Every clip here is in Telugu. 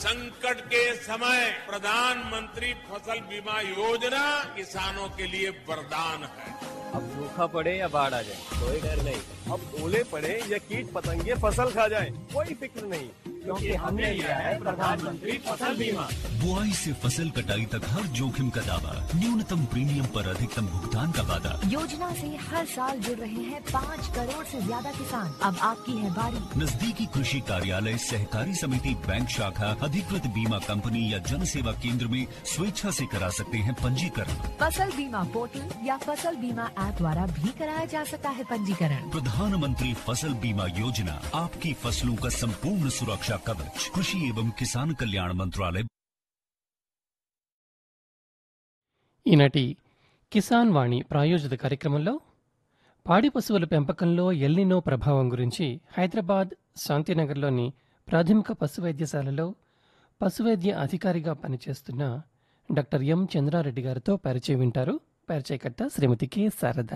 संकट के समय प्रधानमंत्री फसल बीमा योजना किसानों के लिए वरदान है अब सूखा पड़े या बाढ़ आ जाए कोई डर नहीं अब ओले पड़े या कीट पतंगे फसल खा जाए कोई फिक्र नहीं क्योंकि हमने लिया है प्रधानमंत्री फसल बीमा बुआई से फसल कटाई तक हर जोखिम का दावा न्यूनतम प्रीमियम पर अधिकतम भुगतान का वादा योजना से हर साल जुड़ रहे हैं पाँच करोड़ से ज्यादा किसान अब आपकी है बारी नजदीकी कृषि कार्यालय सहकारी समिति बैंक शाखा अधिकृत बीमा कंपनी या जन सेवा केंद्र में स्वेच्छा से करा सकते हैं पंजीकरण फसल बीमा पोर्टल या फसल बीमा ऐप द्वारा भी कराया जा सकता है पंजीकरण प्रधानमंत्री फसल बीमा योजना आपकी फसलों का संपूर्ण सुरक्षा कवच कृषि एवं किसान कल्याण मंत्रालय ఈనాటి కిసాన్ వాణి ప్రాయోజిత కార్యక్రమంలో పాడి పశువుల పెంపకంలో ఎల్నినో ప్రభావం గురించి హైదరాబాద్ శాంతినగర్లోని ప్రాథమిక పశు వైద్యశాలలో పశువైద్య అధికారిగా పనిచేస్తున్న డాక్టర్ ఎం చంద్రారెడ్డి గారితో పరిచయం వింటారు పరిచయకర్త శ్రీమతి కె శారద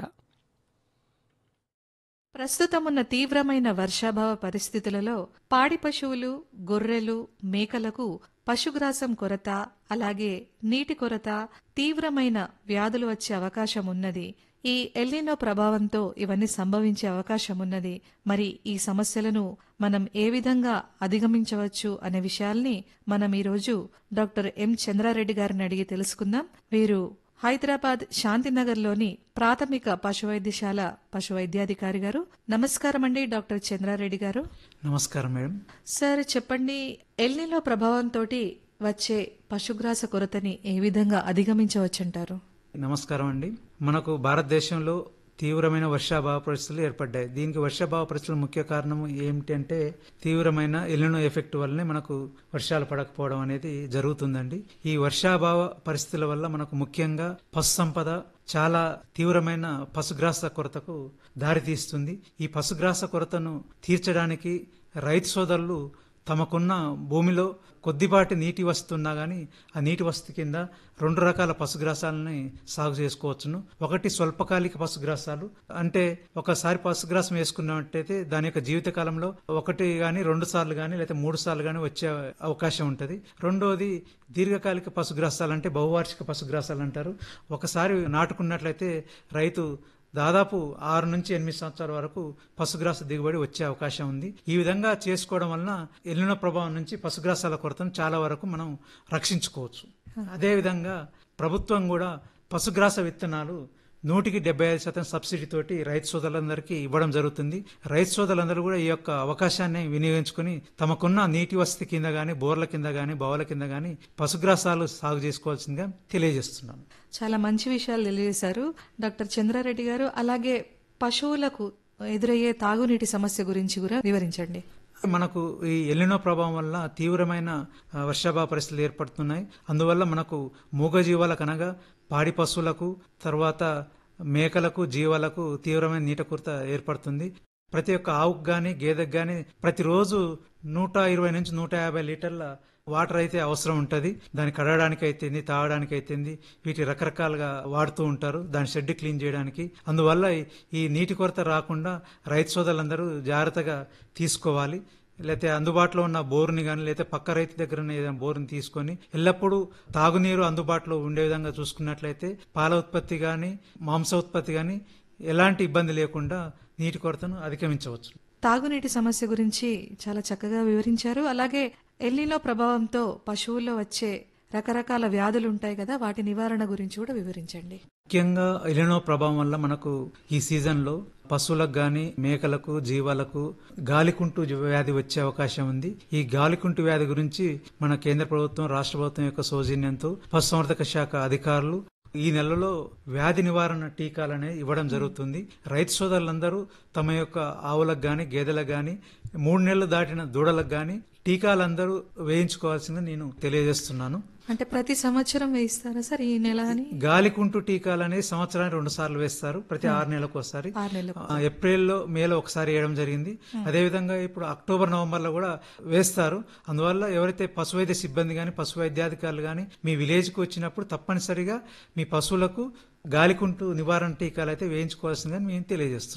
ప్రస్తుతమున్న తీవ్రమైన వర్షాభావ పరిస్థితులలో పాడి పశువులు గొర్రెలు మేకలకు పశుగ్రాసం కొరత అలాగే నీటి కొరత తీవ్రమైన వ్యాధులు వచ్చే అవకాశం ఉన్నది ఈ ఎల్లినో ప్రభావంతో ఇవన్నీ సంభవించే అవకాశం ఉన్నది మరి ఈ సమస్యలను మనం ఏ విధంగా అధిగమించవచ్చు అనే విషయాల్ని మనం ఈరోజు డాక్టర్ ఎం చంద్రారెడ్డి గారిని అడిగి తెలుసుకుందాం వీరు హైదరాబాద్ శాంతినగర్లోని ప్రాథమిక పశువైద్యశాల పశువైద్యాధికారి గారు నమస్కారం అండి డాక్టర్ చంద్రారెడ్డి గారు నమస్కారం మేడం సార్ చెప్పండి ఎల్నిలో ప్రభావంతో వచ్చే పశుగ్రాస కొరతని ఏ విధంగా అధిగమించవచ్చంటారు నమస్కారం అండి మనకు భారతదేశంలో తీవ్రమైన వర్షాభావ పరిస్థితులు ఏర్పడ్డాయి దీనికి వర్షాభావ పరిస్థితుల ముఖ్య కారణం ఏమిటంటే తీవ్రమైన ఎలినో ఎఫెక్ట్ వల్లనే మనకు వర్షాలు పడకపోవడం అనేది జరుగుతుందండి ఈ వర్షాభావ పరిస్థితుల వల్ల మనకు ముఖ్యంగా పశు సంపద చాలా తీవ్రమైన పశుగ్రాస కొరతకు దారితీస్తుంది ఈ పశుగ్రాస కొరతను తీర్చడానికి రైతు సోదరులు తమకున్న భూమిలో కొద్దిపాటి నీటి వసతి ఉన్నా కానీ ఆ నీటి వసతి కింద రెండు రకాల పశుగ్రాసాలని సాగు చేసుకోవచ్చును ఒకటి స్వల్పకాలిక పశుగ్రాసాలు అంటే ఒకసారి పశుగ్రాసం వేసుకున్నట్టయితే దాని యొక్క జీవిత కాలంలో ఒకటి కానీ రెండు సార్లు కానీ లేదా మూడు సార్లు కానీ వచ్చే అవకాశం ఉంటుంది రెండోది దీర్ఘకాలిక పశుగ్రాసాలు అంటే బహువార్షిక పశుగ్రాసాలు అంటారు ఒకసారి నాటుకున్నట్లయితే రైతు దాదాపు ఆరు నుంచి ఎనిమిది సంవత్సరాల వరకు పశుగ్రాస దిగుబడి వచ్చే అవకాశం ఉంది ఈ విధంగా చేసుకోవడం వలన ఎల్లిన ప్రభావం నుంచి పశుగ్రాసాల కొరతను చాలా వరకు మనం రక్షించుకోవచ్చు అదేవిధంగా ప్రభుత్వం కూడా పశుగ్రాస విత్తనాలు నూటికి డెబ్బై ఐదు శాతం సబ్సిడీ తోటి రైతు సోదరులందరికీ ఇవ్వడం జరుగుతుంది రైతు సోదరులందరూ కూడా ఈ యొక్క అవకాశాన్ని వినియోగించుకుని తమకున్న నీటి వసతి కింద గాని బోర్ల కింద గాని బావుల కింద గాని పశుగ్రాసాలు సాగు చేసుకోవాల్సిందిగా తెలియజేస్తున్నాను చాలా మంచి విషయాలు తెలియజేశారు డాక్టర్ చంద్రారెడ్డి గారు అలాగే పశువులకు ఎదురయ్యే తాగునీటి సమస్య గురించి కూడా వివరించండి మనకు ఈ ఎల్లినో ప్రభావం వల్ల తీవ్రమైన ఆ, వర్షాభావ పరిస్థితులు ఏర్పడుతున్నాయి అందువల్ల మనకు మూగజీవాలకు అనగా పాడి పశువులకు తర్వాత మేకలకు జీవాలకు తీవ్రమైన నీట కొరత ఏర్పడుతుంది ప్రతి ఒక్క ఆవుకు గాని గేదెకు గాని ప్రతిరోజు నూట ఇరవై నుంచి నూట యాభై లీటర్ల వాటర్ అయితే అవసరం ఉంటుంది దాన్ని కడగడానికి అయితేంది తాగడానికి అయితేంది వీటి రకరకాలుగా వాడుతూ ఉంటారు దాని షెడ్ క్లీన్ చేయడానికి అందువల్ల ఈ- ఈ నీటి కొరత రాకుండా రైతు సోదరులందరూ జాగ్రత్తగా తీసుకోవాలి లేకపోతే అందుబాటులో ఉన్న బోరుని కానీ లేకపోతే పక్క రైతు దగ్గర ఉన్న ఏదైనా బోరుని తీసుకొని ఎల్లప్పుడూ తాగునీరు అందుబాటులో ఉండే విధంగా చూసుకున్నట్లయితే పాల ఉత్పత్తి కానీ మాంస ఉత్పత్తి కానీ ఎలాంటి ఇబ్బంది లేకుండా నీటి కొరతను అధిగమించవచ్చు తాగునీటి సమస్య గురించి చాలా చక్కగా వివరించారు అలాగే ఎల్లిలో ప్రభావంతో పశువుల్లో వచ్చే రకరకాల వ్యాధులు ఉంటాయి కదా వాటి నివారణ గురించి కూడా వివరించండి ముఖ్యంగా ఎలినో ప్రభావం వల్ల మనకు ఈ సీజన్ లో పశువులకు గాని మేకలకు జీవాలకు గాలికుంటు వ్యాధి వచ్చే అవకాశం ఉంది ఈ గాలికుంటు వ్యాధి గురించి మన కేంద్ర ప్రభుత్వం రాష్ట్ర ప్రభుత్వం యొక్క సౌజన్యంతో పశుసంవర్ధక శాఖ అధికారులు ఈ నెలలో వ్యాధి నివారణ టీకాలనే ఇవ్వడం జరుగుతుంది రైతు సోదరులందరూ తమ యొక్క ఆవులకు గాని గేదెలకు గాని మూడు నెలలు దాటిన దూడలకు గాని టీకాలందరూ వేయించుకోవాల్సిందిగా నేను తెలియజేస్తున్నాను అంటే ప్రతి సంవత్సరం వేయిస్తారా సార్ ఈ నెల అని గాలికుంటు టీకాలు అనేది సంవత్సరానికి రెండు సార్లు వేస్తారు ప్రతి ఆరు నెలలకు ఒకసారి ఆరు నెలలకు ఆ, ఏప్రిల్లో మేలో ఒకసారి వేయడం జరిగింది అదేవిధంగా ఇప్పుడు అక్టోబర్ నవంబర్ లో కూడా వేస్తారు అందువల్ల ఎవరైతే పశువైద్య సిబ్బంది కానీ పశు వైద్యాధికారులు కానీ మీ విలేజ్ కు వచ్చినప్పుడు తప్పనిసరిగా మీ పశువులకు గాలికుంటు నివారణ టీకాలు అయితే వేయించుకోవాల్సిందని మేము తెలియజేస్తున్నాం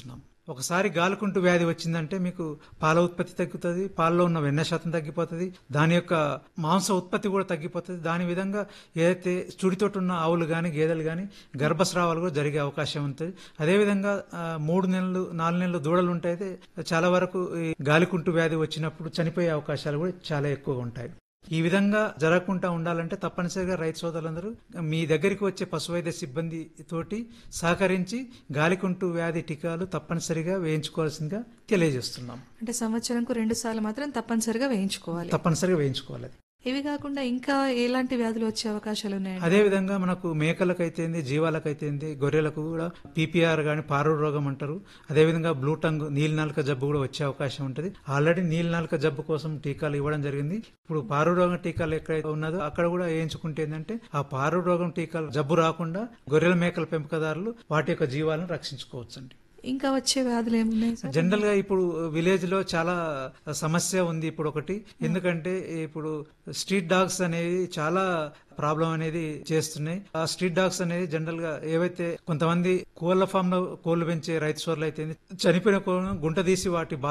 ఒకసారి గాలికుంటు వ్యాధి వచ్చిందంటే మీకు పాల ఉత్పత్తి తగ్గుతుంది పాలలో ఉన్న వెన్న శాతం తగ్గిపోతుంది దాని యొక్క మాంస ఉత్పత్తి కూడా తగ్గిపోతుంది దాని విధంగా ఏదైతే చుడితోటి ఉన్న ఆవులు కానీ గేదెలు కానీ గర్భస్రావాలు కూడా జరిగే అవకాశం ఉంటుంది అదేవిధంగా ఆ, మూడు నెలలు నాలుగు నెలలు దూడలు ఉంటాయితే చాలా వరకు ఈ గాలికుంటు వ్యాధి వచ్చినప్పుడు చనిపోయే అవకాశాలు కూడా చాలా ఎక్కువగా ఉంటాయి ఈ విధంగా జరగకుండా ఉండాలంటే తప్పనిసరిగా రైతు సోదరులందరూ మీ దగ్గరికి వచ్చే పశువైద్య సిబ్బంది తోటి సహకరించి గాలికుంటు వ్యాధి టీకాలు తప్పనిసరిగా వేయించుకోవాల్సిందిగా తెలియజేస్తున్నాం అంటే సంవత్సరంకు రెండు సార్లు మాత్రం తప్పనిసరిగా వేయించుకోవాలి తప్పనిసరిగా వేయించుకోవాలి అది. ఇవి కాకుండా ఇంకా ఎలాంటి వ్యాధులు వచ్చే అవకాశాలు ఉన్నాయండి అదే విధంగా మనకు మేకలకైతేంది జీవాలకైతేంది గొర్రెలకు కూడా పీపీఆర్ గాని పారుడు రోగం అంటారు అదే విధంగా బ్లూ టంగ్ నీలినాలుక జబ్బు కూడా వచ్చే అవకాశం ఉంటుంది ఆల్రెడీ నీలినాలుక జబ్బు కోసం టీకాలు ఇవ్వడం జరిగింది ఇప్పుడు పారుడు రోగం టీకాలు ఎక్కడైతే ఉన్నదో అక్కడ కూడా వేయించుకుంటే ఏంటంటే ఆ పారుడు రోగం టీకాలు జబ్బు రాకుండా గొర్రెల మేకల పెంపకదారులు వాటి యొక్క జీవాలను రక్షించుకోవచ్చండి ఇంకా వచ్చే వ్యాధులు ఏమున్నాయి సార్ జనరల్ గా ఇప్పుడు విలేజ్ లో చాలా సమస్య ఉంది ఇప్పుడు ఒకటి ఎందుకంటే ఇప్పుడు స్ట్రీట్ డాగ్స్ అనేవి చాలా ప్రాబ్లం అనేది చేస్తున్నాయి ఆ స్ట్రీట్ డాగ్స్ అనేది జనరల్ గా ఏవైతే కొంతమంది కోళ్ల ఫామ్ లో కోళ్లు పెంచే రైతు సోర్లు అయితే చనిపోయిన కోళ్లను గుంట తీసి వాటి